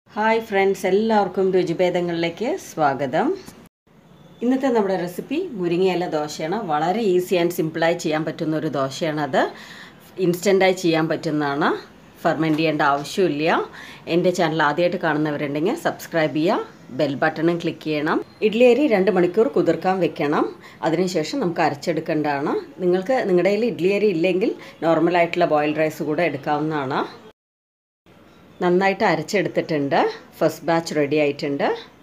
hi friends എല്ലാവർക്കും രുചിഭേദങ്ങളിലേക്ക് സ്വാഗതം ഇന്നത്തെ നമ്മുടെ റെസിപ്പി മുരിങ്ങയില ദോശയാണ് വളരെ ഈസി ആൻഡ് സിമ്പിളായി ചെയ്യാൻ പറ്റുന്ന ഒരു ദോശയാണത് ഇൻസ്റ്റൻ്റായി ചെയ്യാൻ പറ്റുന്നതാണ് ഫെർമെൻറ്റ് ചെയ്യേണ്ട ആവശ്യമില്ല എൻ്റെ ചാനൽ ആദ്യമായിട്ട് കാണുന്നവരുണ്ടെങ്കിൽ സബ്സ്ക്രൈബ് ചെയ്യുക ബെൽ ബട്ടണും ക്ലിക്ക് ചെയ്യണം ഇഡ്ലി അരി രണ്ട് മണിക്കൂർ കുതിർക്കാൻ വെക്കണം അതിനുശേഷം നമുക്ക് അരച്ചെടുക്കേണ്ടതാണ് നിങ്ങൾക്ക് നിങ്ങളുടെ കയ്യിൽ ഇഡ്ലി അരി ഇല്ലെങ്കിൽ നോർമലായിട്ടുള്ള ബോയിൽഡ് റൈസ് കൂടെ എടുക്കാവുന്നതാണ് നന്നായിട്ട് അരച്ചെടുത്തിട്ടുണ്ട് ഫസ്റ്റ് ബാച്ച് റെഡി ആയിട്ടുണ്ട്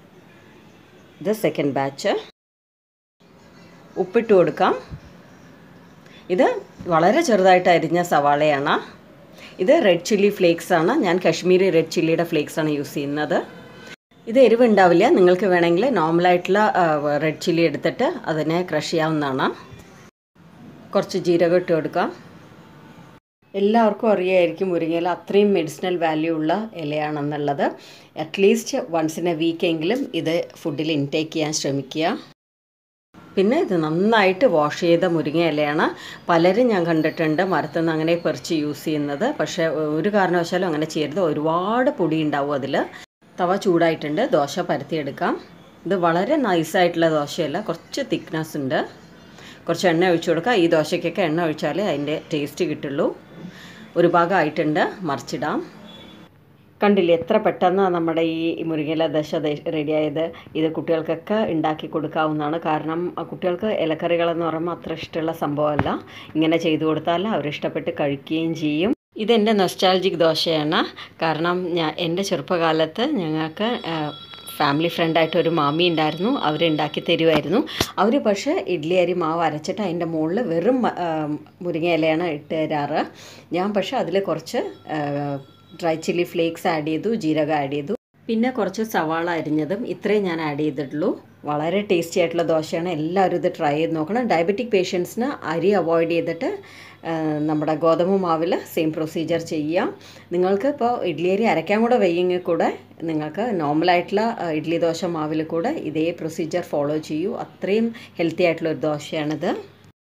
ഇത് സെക്കൻഡ് ബാച്ച് ഉപ്പിട്ട് കൊടുക്കാം ഇത് വളരെ ചെറുതായിട്ട് അരിഞ്ഞ സവാളയാണ് ഇത് റെഡ് ചില്ലി ഫ്ലേക്സ് ആണ് ഞാൻ കശ്മീരി റെഡ് ചില്ലിയുടെ ഫ്ലേക്സ് ആണ് യൂസ് ചെയ്യുന്നത് ഇത് എരിവ് ഉണ്ടാവില്ല നിങ്ങൾക്ക് വേണമെങ്കിൽ നോർമലായിട്ടുള്ള റെഡ് ചില്ലി എടുത്തിട്ട് അതിനെ ക്രഷ് ചെയ്യാവുന്നതാണ് കുറച്ച് ജീരകം ഇട്ട് കൊടുക്കാം എല്ലാവർക്കും അറിയായിരിക്കും മുരിങ്ങയില അത്രയും മെഡിസിനൽ വാല്യൂ ഉള്ള ഇലയാണെന്നുള്ളത് അറ്റ്ലീസ്റ്റ് വൺസ് ഇൻ എ വീക്കെങ്കിലും ഇത് ഫുഡിൽ ഇൻടേക്ക് ചെയ്യാൻ ശ്രമിക്കുക പിന്നെ ഇത് നന്നായിട്ട് വാഷ് ചെയ്ത മുരിങ്ങ ഇലയാണ് പലരും ഞാൻ കണ്ടിട്ടുണ്ട് മരത്തു നിന്ന് അങ്ങനെ പറിച്ച് യൂസ് ചെയ്യുന്നത് പക്ഷേ ഒരു കാരണവശാലും അങ്ങനെ ചെയ്യരുത് ഒരുപാട് പൊടി ഉണ്ടാവും അതിൽ തവ ചൂടായിട്ടുണ്ട് ദോശ പരത്തിയെടുക്കാം ഇത് വളരെ നൈസായിട്ടുള്ള ദോശയല്ല കുറച്ച് തിക്നെസ് ഉണ്ട് കുറച്ച് എണ്ണ ഒഴിച്ചു കൊടുക്കുക ഈ ദോശയ്ക്കൊക്കെ എണ്ണ ഒഴിച്ചാലേ അതിൻ്റെ ടേസ്റ്റ് കിട്ടുള്ളൂ ഒരു ഭാഗമായിട്ടുണ്ട് മറിച്ചിടാം കണ്ടില്ലേ എത്ര പെട്ടെന്ന് നമ്മുടെ ഈ മുരിങ്ങയില ദശ റെഡിയായത് ഇത് കുട്ടികൾക്കൊക്കെ ഉണ്ടാക്കി കൊടുക്കാവുന്നതാണ് കാരണം കുട്ടികൾക്ക് ഇലക്കറികളെന്ന് പറയുമ്പോൾ അത്ര ഇഷ്ടമുള്ള സംഭവമല്ല ഇങ്ങനെ ചെയ്തു കൊടുത്താൽ അവരിഷ്ടപ്പെട്ട് കഴിക്കുകയും ചെയ്യും ഇതെൻ്റെ നൊസ്റ്റാൾജിക് ദോശയാണ് കാരണം ഞാൻ എൻ്റെ ചെറുപ്പകാലത്ത് ഞങ്ങൾക്ക് ഫാമിലി ഫ്രണ്ടായിട്ട് ഒരു മാമി ഉണ്ടായിരുന്നു അവരുണ്ടാക്കി തരുമായിരുന്നു അവർ പക്ഷേ ഇഡ്ഡലി അരി മാവ് അരച്ചിട്ട് അതിൻ്റെ മുകളിൽ വെറും മുരിങ്ങ ഇലയാണ് ഇട്ട് തരാറ് ഞാൻ പക്ഷേ അതിൽ കുറച്ച് ഡ്രൈ ചില്ലി ഫ്ലേക്സ് ആഡ് ചെയ്തു ജീരകം ആഡ് ചെയ്തു പിന്നെ കുറച്ച് സവാള അരിഞ്ഞതും ഇത്രയും ഞാൻ ആഡ് ചെയ്തിട്ടുള്ളൂ വളരെ ടേസ്റ്റി ആയിട്ടുള്ള ദോശയാണ് എല്ലാവരും ഇത് ട്രൈ ചെയ്ത് നോക്കണം ഡയബറ്റിക് പേഷ്യൻസിന് അരി അവോയ്ഡ് ചെയ്തിട്ട് നമ്മുടെ ഗോതമ്പ് മാവിൽ സെയിം പ്രൊസീജിയർ ചെയ്യാം നിങ്ങൾക്ക് ഇപ്പോൾ ഇഡ്ഡലി അരി അരയ്ക്കാൻ കൂടെ വെയ്യെങ്കിൽ കൂടെ നിങ്ങൾക്ക് നോർമലായിട്ടുള്ള ഇഡ്ഡലി ദോശ മാവിൽ കൂടെ ഇതേ പ്രൊസീജിയർ ഫോളോ ചെയ്യൂ അത്രയും ഹെൽത്തി ആയിട്ടുള്ള ഒരു ദോശയാണിത്